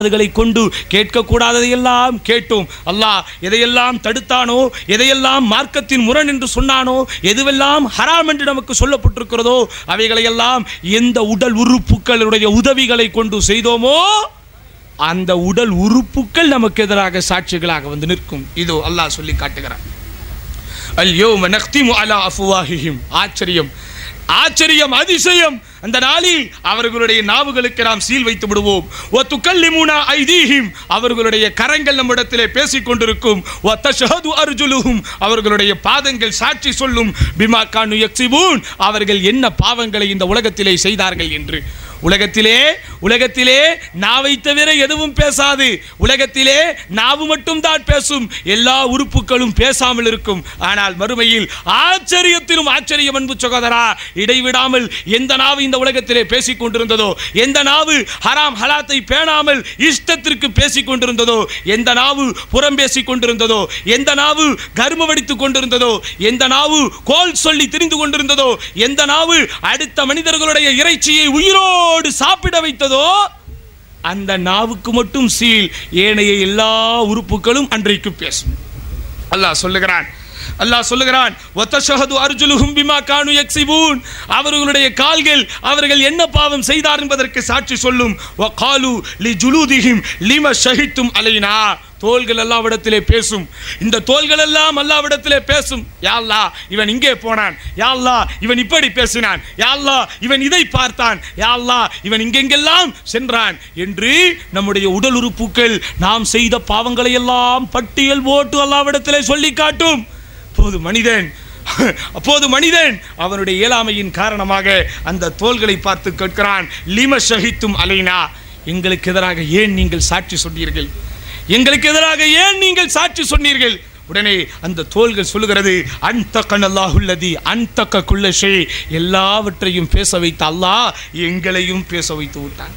அதுகளை கொண்டு கேட்கக்கூடாததையெல்லாம் கேட்டோம் அல்லாஹ் எதையெல்லாம் தடுத்தானோ எதையெல்லாம் மார்க்கத்தின் முரண் என்று சொன்னானோ எதுவெல்லாம் ஹராம் என்று நமக்கு சொல்லப்பட்டிருக்கிறதோ அவைகளையெல்லாம் எந்த உடல் உறுப்புகளுடைய உதவிகளை கொண்டு செய்தோமோ அந்த உடல் உறுப்புகள் நமக்கு எதிராக சாட்சிகளாக வந்து நிற்கும் இதோ அல்லாஹ் சொல்லி காட்டுகிறான் அல்யோம நக்திமு அலா அஃபுவாஹிஹிம் ஆச்சரியம் ஆச்சரியம் அதிசயம் அந்த நாளில் அவர்களுடைய நாவுகளுக்கு நாம் சீல் வைத்து விடுவோம் ஒ துக்கல்லிமுனா ஐதீஹிம் அவர்களுடைய கரங்கள் நம்மிடத்திலே பேசிக் கொண்டிருக்கும் ஒ தஷஹது அர்ஜுலுஹும் அவர்களுடைய பாதங்கள் சாட்சி சொல்லும் பிமா கானு யக்ஸிபூன் அவர்கள் என்ன பாவங்களை இந்த உலகத்திலே செய்தார்கள் என்று உலகத்திலே உலகத்திலே நாவை தவிர எதுவும் பேசாது உலகத்திலே நாவு மட்டும் தான் பேசும் எல்லா உறுப்புகளும் பேசாமல் இருக்கும் ஆனால் மறுமையில் ஆச்சரியத்திலும் ஆச்சரியம் அன்பு சகோதரா இடைவிடாமல் எந்த நாவு இந்த உலகத்திலே பேசிக் கொண்டிருந்ததோ எந்த நாவு ஹராம் ஹலாத்தை பேணாமல் இஷ்டத்திற்கு பேசிக் கொண்டிருந்ததோ எந்த நாவு புறம் பேசிக் கொண்டிருந்ததோ எந்த நாவு கர்ம வடித்துக் கொண்டிருந்ததோ எந்த நாவு கோல் சொல்லி திரிந்து கொண்டிருந்ததோ எந்த நாவு அடுத்த மனிதர்களுடைய இறைச்சியை உயிரோடு சாப்பிட வைத்ததோ அந்த நாவுக்கு மட்டும் சீல் ஏனைய எல்லா உறுப்புகளும் அன்றைக்கு பேசும் அல்லாஹ் சொல்லுகிறான் அல்லாஹ் சொல்லுகிறான் ஒத்தஷஹது அர்ஜுலுஹும் பிமா கானு யக்ஸிபூன் அவர்களுடைய கால்கள் அவர்கள் என்ன பாவம் செய்தார் என்பதற்கு சாட்சி சொல்லும் வகாலு லி ஜுலூதிஹிம் லிம ஷஹித்தும் அலைனா தோள்கள் அல்லாவிடத்திலே பேசும் இந்த தோள்கள் எல்லாம் அல்லாவிடத்திலே பேசும் யா அல்லாஹ் இவன் இங்கே போனான் யா அல்லாஹ் இவன் இப்படி பேசினான் யா அல்லாஹ் இவன் இதை பார்த்தான் யா அல்லாஹ் இவன் இங்கெங்கெல்லாம் சென்றான் என்று நம்முடைய உடல் உறுப்புகள் நாம் செய்த பாவங்களை எல்லாம் பட்டியல் போட்டு அல்லாவிடத்திலே சொல்லி காட்டும் அப்போது மனிதன் அப்போது மனிதன் அவனுடைய இயலாமையின் காரணமாக அந்த தோள்களை பார்த்து கேட்கிறான் லிம ஷஹித்தும் அலைனா எங்களுக்கு எதிராக ஏன் நீங்கள் சாட்சி சொன்னீர்கள் எங்களுக்கு எதிராக ஏன் நீங்கள் சாட்சி சொன்னீர்கள் உடனே அந்த தோள்கள் சொல்லுகிறது அன்தக்கன் அல்லாஹுல்லதி அன்தக்க குல்லஷே எல்லாவற்றையும் பேச வைத்த அல்லாஹ் எங்களையும் பேச வைத்து விட்டான்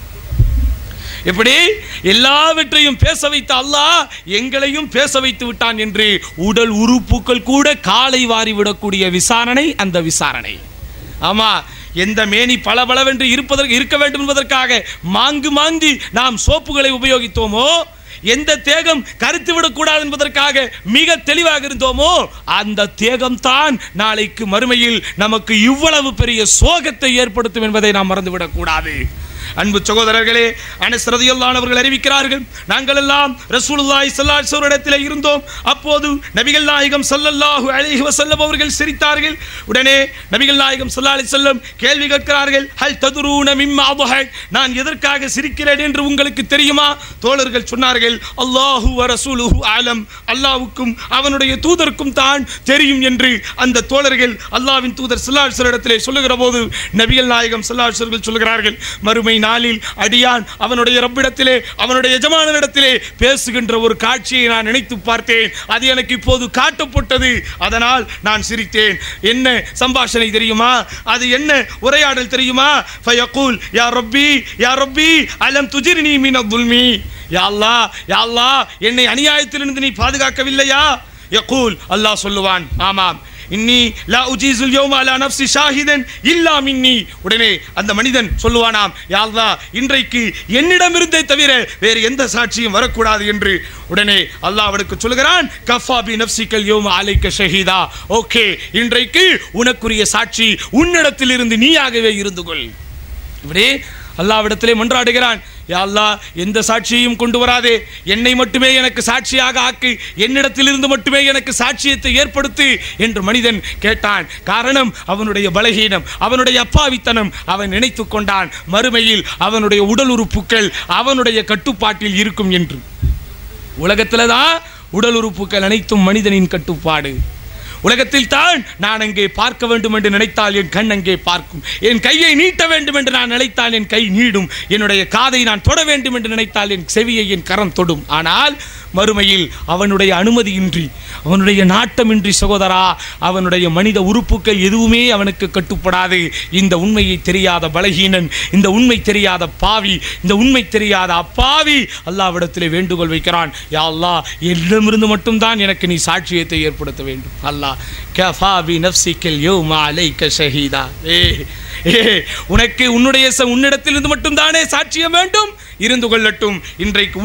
எப்படி எல்லாவற்றையும் பேச வைத்த அல்லாஹ் எங்களையும் பேச வைத்து விட்டான் என்று உடல் உறுப்புகள் கூட காலை வாரி விடக்கூடிய விசாரணை அந்த விசாரணை ஆமா எந்த மேனி பளபளவென்று இருப்பதற்கு இருக்க வேண்டும் என்பதற்காக மாங்கு மாங்கி நாம் சோப்புகளை உபயோகித்தோமோ எந்த தேகம் கருத்து விடக்கூடாது என்பதற்காக மிக தெளிவாக இருந்தோமோ அந்த தேகம் தான் நாளைக்கு மறுமையில் நமக்கு இவ்வளவு பெரிய சோகத்தை ஏற்படுத்தும் என்பதை நாம் மறந்துவிடக் கூடாது அன்பு சகோதரர்களே அனஸ்ரதியல்லானவர்கள் அறிவிக்கிறார்கள் நாங்கள் எல்லாம் ரசூலுல்லாஹி ஸல்லல்லாஹு அலைஹி வஸல்லம் இருந்தோம் அப்போது நபிகள் நாயகம் ஸல்லல்லாஹு அலைஹி வஸல்லம் அவர்கள் சிரித்தார்கள் உடனே நபிகள் நாயகம் ஸல்லல்லாஹு அலைஹி வஸல்லம் கேள்வி கேட்கிறார்கள் ஹல் ததுரூன மிம்மா அபஹக் நான் எதற்காக சிரிக்கிறேன் என்று உங்களுக்கு தெரியுமா தோழர்கள் சொன்னார்கள் அல்லாஹு வ ரசூலுஹு ஆலம் அல்லாஹ்வுக்கும் அவனுடைய தூதருக்கும் தான் தெரியும் என்று அந்த தோழர்கள் அல்லாஹ்வின் தூதர் ஸல்லல்லாஹு அலைஹி வஸல்லம் இடத்திலே சொல்லுகிற போது நபிகள் நாயகம் ஸல்லல்லாஹு அலைஹி வஸல்லம் சொல்கிறார்கள் மறுமை நாளில் அடியான் அவனுடைய ரப்பிடத்திலே அவனுடைய எஜமானனிடத்திலே பேசுகின்ற ஒரு காட்சியை நான் நினைத்து பார்த்தேன் அது எனக்கு இப்போது காட்டப்பட்டது அதனால் நான் சிரித்தேன் என்ன சம்பாஷணை தெரியுமா அது என்ன உரையாடல் தெரியுமா ஃபயகூல் யா ரப்பி யா ரப்பி அலம் துஜிர்னி மின் துல்மி யா அல்லாஹ் யா அல்லாஹ் என்னை அநியாயத்திலிருந்து நீ பாதுகாக்கவில்லையா யகூல் அல்லாஹ் சொல்லுவான் ஆமாம் இன்னி லா உஜீசுல் யௌம அலா நஃப்ஸி ஷாஹிதன் இல்லா மின்னி உடனே அந்த மனிதன் சொல்லுவானாம் யா அல்லாஹ் இன்றைக்கு என்னிடமிருந்தே தவிர வேறு எந்த சாட்சியும் வரக்கூடாது என்று உடனே அல்லாஹ் அவனுக்கு சொல்லுகிறான் கஃபா பி நஃப்ஸிக்கல் யௌம அலைக்க ஷஹீதா ஓகே இன்றைக்கு உனக்குரிய சாட்சி உன்னிடத்தில் இருந்து நீயாகவே இருந்து கொள் இப்படி அல்லாவிடத்திலே மன்றாடுகிறான் யா அல்லாஹ் எந்த சாட்சியையும் கொண்டு வராதே என்னை மட்டுமே எனக்கு சாட்சியாக ஆக்கு என்னிடத்திலிருந்து மட்டுமே எனக்கு சாட்சியத்தை ஏற்படுத்து என்று மனிதன் கேட்டான் காரணம் அவனுடைய பலகீனம் அவனுடைய அப்பாவித்தனம் அவன் நினைத்து கொண்டான் மறுமையில் அவனுடைய உடல் உறுப்புகள் அவனுடைய கட்டுப்பாட்டில் இருக்கும் என்று உலகத்தில் தான் உடல் உறுப்புகள் அனைத்தும் மனிதனின் கட்டுப்பாடு உலகத்தில் தான் நான் அங்கே பார்க்க வேண்டும் என்று நினைத்தால் என் கண் அங்கே பார்க்கும் என் கையை நீட்ட வேண்டும் என்று நான் நினைத்தால் என் கை நீடும் என்னுடைய காதை நான் தொட வேண்டும் என்று நினைத்தால் என் செவியை என் கரம் தொடும் ஆனால் மறுமையில் அவனுடைய அனுமதியின்றி அவனுடைய நாட்டமின்றி சகோதரா அவனுடைய மனித உறுப்புகள் எதுவுமே அவனுக்கு கட்டுப்படாது இந்த உண்மையை தெரியாத பலகீனன் இந்த உண்மை தெரியாத பாவி இந்த உண்மை தெரியாத அப்பாவி அல்லாவிடத்திலே வேண்டுகோள் வைக்கிறான் யா அல்லாஹ் என்னிடமிருந்து மட்டும்தான் எனக்கு நீ சாட்சியத்தை ஏற்படுத்த வேண்டும் அல்லாஹ் கஃபா பி நஃப்சிக்கல் யௌம அலைக்க ஷஹீதா ஏ ஏ உனக்கு உன்னுடைய ச- உன்னிடத்திலிருந்து மட்டும்தானே சாட்சியம் வேண்டும் இருந்து கொள்ளட்டும் இன்றைக்கு